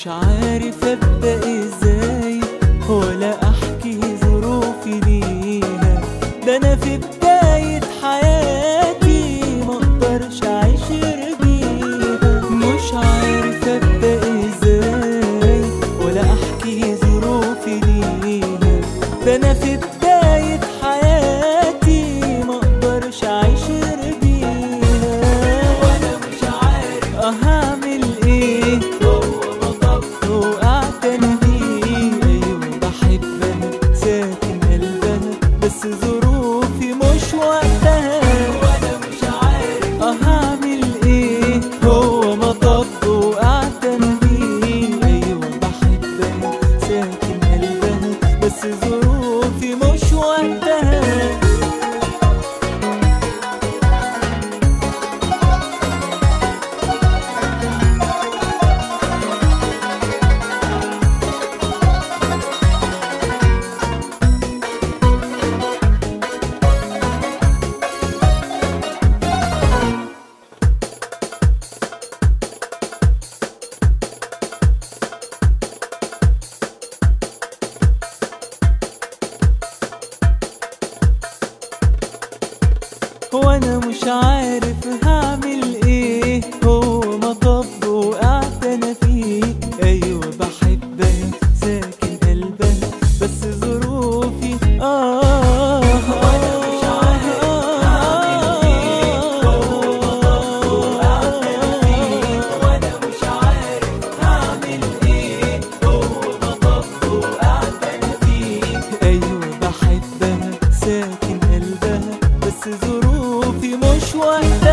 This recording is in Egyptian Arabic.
مش عارف ابدا ازاي ولا احكي ظروفي ليها ده انا في بداية حياتي مقدرش اعيش بيها مش عارف ابدا ازاي ولا احكي ظروفي ليها ده انا في بداية حياتي مقدرش اعيش بيها وانا مش عارف اه هعمل ايه وقعت انا فيه ايوه بحبها ساكن قلبها بس ظروفي مش وقتها وانا مش عارف اه هعمل ايه هو مطب وقعت انا فيه ايوه بحبها ساكن قلبها بس ظروفي مش وقتها وانا مش عارف هعمل ايه هو مطب وقعت انا فيه ايوه بحبها ساكن قلبها بس ظروفي اه وانا مش عارف هعمل ايه هو مطب وقعت انا فيه وانا مش عارف هعمل ايه هو مطب وقعت انا فيه ايوه بحبها ساكن قلبها بس ظروفي مش وقتها